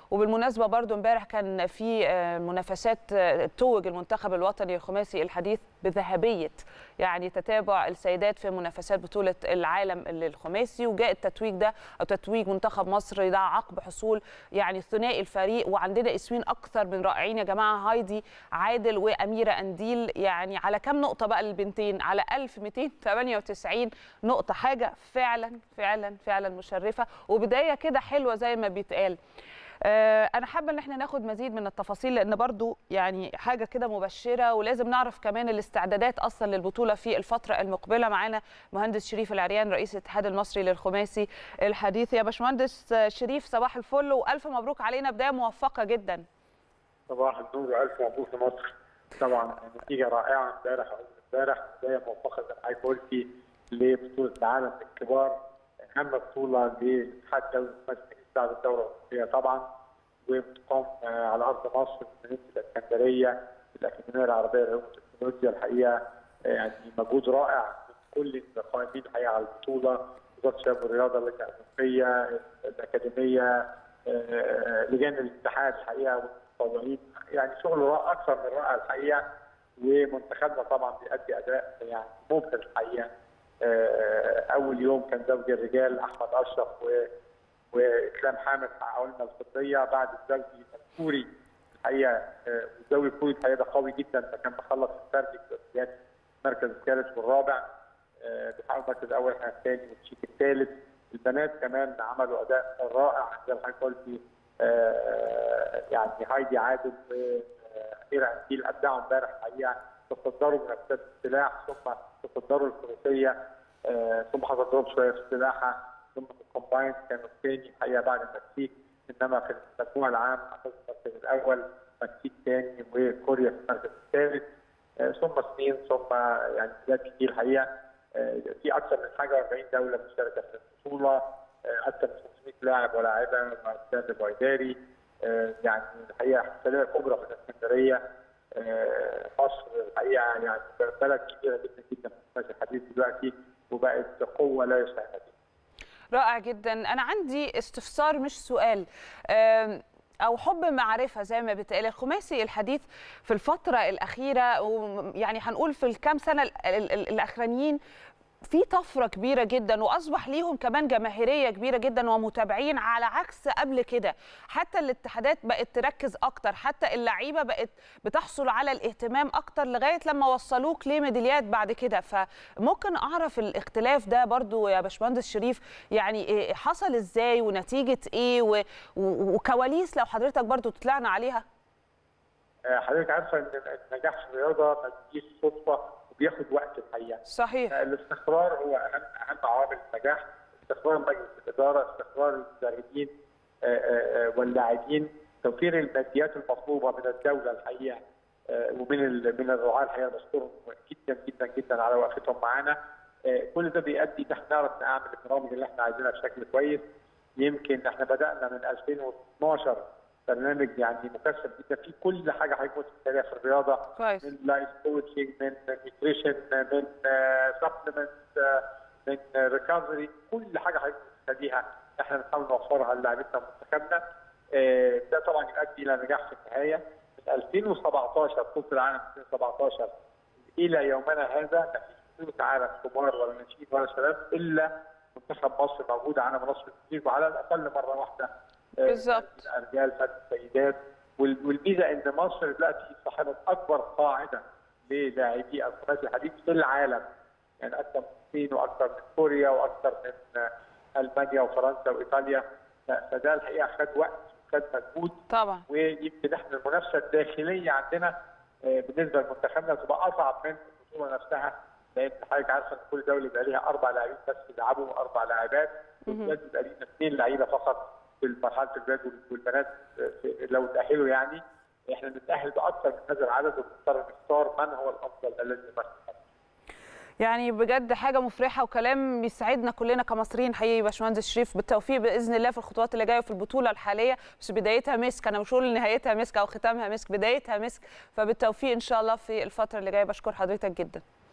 وبالمناسبه برضو امبارح كان في منافسات توج المنتخب الوطني الخماسي الحديث بذهبيه يعني تتابع السيدات في منافسات بطوله العالم للخماسي وجاء التتويج ده او تتويج منتخب مصر ده عقب حصول يعني ثنائي الفريق وعندنا اسمين اكثر من رائعين يا جماعه هايدي عادل واميره انديل يعني على كام نقطه بقى للبنتين على 1298 نقطه حاجه فعلا فعلا فعلا مشرفه وبدايه كده حلوه زي ما بيتقال انا حابه ان احنا ناخد مزيد من التفاصيل لان برضو يعني حاجه كده مبشره ولازم نعرف كمان الاستعدادات اصلا للبطوله في الفتره المقبله معانا مهندس شريف العريان رئيس الاتحاد المصري للخماسي الحديث يا باشمهندس شريف صباح الفل والف مبروك علينا بدايه موفقه جدا صباح النور والف مبروك لمصر طبعا نتيجه رائعه امبارح امبارح بدايه موفقه زي ما حضرتك قلتي لبطوله العالم للكبار اهم بطوله للاتحاد الدولي المصري بعد الدوره الاوروبيه طبعا وبتقام على ارض مصر في مدينه الاسكندريه في الاكاديميه العربيه للعلوم والتكنولوجيا الحقيقه يعني مجهود رائع من كل القائمين الحقيقه على البطوله وزاره الشباب والرياضه اللجنه الاولمبيه الاكاديميه لجان الاتحاد الحقيقه والمتطوعين يعني شغل اكثر من رائع الحقيقه ومنتخبنا طبعا بيأدي اداء يعني مبهر الحقيقه اول يوم كان زوج الرجال احمد اشرف و واسلام حامد حققوا لنا الفضيه بعد الزوجي الكوري الحقيقه الزوجي الكوري الحقيقه ده قوي جدا فكان مخلص الفردي في المركز الثالث والرابع بيحققوا المركز الاول احنا الثاني والشيك الثالث البنات كمان عملوا اداء رائع زي ما حضرتك قلتي يعني هايدي عادل واميره انجيل ابدعوا امبارح الحقيقه تصدروا منافسات السلاح ثم تصدروا الفروسيه ثم حصلوا شويه في السلاحه ثم في الكومباين كانوا الثاني الحقيقه بعد المكسيك انما في المجموع العام حصلوا المركز الاول المكسيك ثاني وكوريا في المركز الثالث ثم الصين ثم يعني بلاد كتير الحقيقه في اكثر من حاجه 40 دوله مشتركه في البطوله اكثر من 500 لاعب ولاعبه مع الاستاذ البويداري يعني الحقيقه احتفاليه كبرى في الاسكندريه مصر الحقيقه يعني بلد كبيره جدا جدا في الحديث دلوقتي وبقت قوه لا يستهان بها رائع جدا انا عندي استفسار مش سؤال او حب معرفه زي ما بتقال الخماسي الحديث في الفتره الاخيره يعني هنقول في الكام سنه الاخرانيين في طفره كبيره جدا واصبح ليهم كمان جماهيريه كبيره جدا ومتابعين على عكس قبل كده حتى الاتحادات بقت تركز اكتر حتى اللعيبه بقت بتحصل على الاهتمام اكتر لغايه لما وصلوك لميداليات بعد كده فممكن اعرف الاختلاف ده برضو يا باشمهندس شريف يعني حصل ازاي ونتيجه ايه وكواليس لو حضرتك برضو تطلعنا عليها حضرتك عارفه ان النجاح في الرياضه ما بيجيش صدفه وبياخد وقت الحقيقه. صحيح. الاستقرار هو اهم اهم عوامل النجاح، استقرار مجلس الاداره، استقرار المدربين واللاعبين، توفير الماديات المطلوبه من الدوله الحقيقه ومن من الرعاه الحقيقه بشكرهم جدا جدا جدا على وقفتهم معانا. كل ده بيؤدي ان احنا نعرف نعمل البرامج اللي احنا عايزينها بشكل كويس. يمكن احنا بدانا من 2012 برنامج يعني مكثف جدا في كل حاجه حضرتك محتاجها في الرياضه كويس من لايف كوتشنج من نيوتريشن من سبلمنت من ريكفري كل حاجه حضرتك محتاجيها احنا بنحاول نوفرها للاعبتنا ومنتخبنا ده طبعا يؤدي الى نجاح في النهايه من 2017 بطوله العالم 2017 الى يومنا هذا ما فيش بطوله عالم كبار ولا ناشئين ولا شباب الا منتخب مصر موجود على منصه التدريب وعلى الاقل مره واحده بالظبط الرجال فات السيدات والميزه ان مصر دلوقتي صاحبه اكبر قاعده للاعبي الخماسي الحديث في العالم يعني اكثر من الصين واكثر من كوريا واكثر من المانيا وفرنسا وايطاليا فده الحقيقه خد وقت وخد مجهود طبعا ويمكن احنا المنافسه الداخليه عندنا بالنسبه لمنتخبنا تبقى اصعب من البطوله نفسها لان حضرتك عارفه ان كل دوله بيبقى ليها اربع لاعبين بس يلعبوا اربع لاعبات والبلاد بيبقى لينا اثنين لعيبه فقط في مرحله الولاد والبنات لو تاهلوا يعني احنا بنتاهل باكثر من هذا العدد ونضطر نختار من هو الافضل الذي يمثل يعني بجد حاجه مفرحه وكلام بيسعدنا كلنا كمصريين حقيقي باشمهندس شريف بالتوفيق باذن الله في الخطوات اللي جايه في البطوله الحاليه بس بدايتها مسك انا مش هقول نهايتها مسك او ختامها مسك بدايتها مسك فبالتوفيق ان شاء الله في الفتره اللي جايه بشكر حضرتك جدا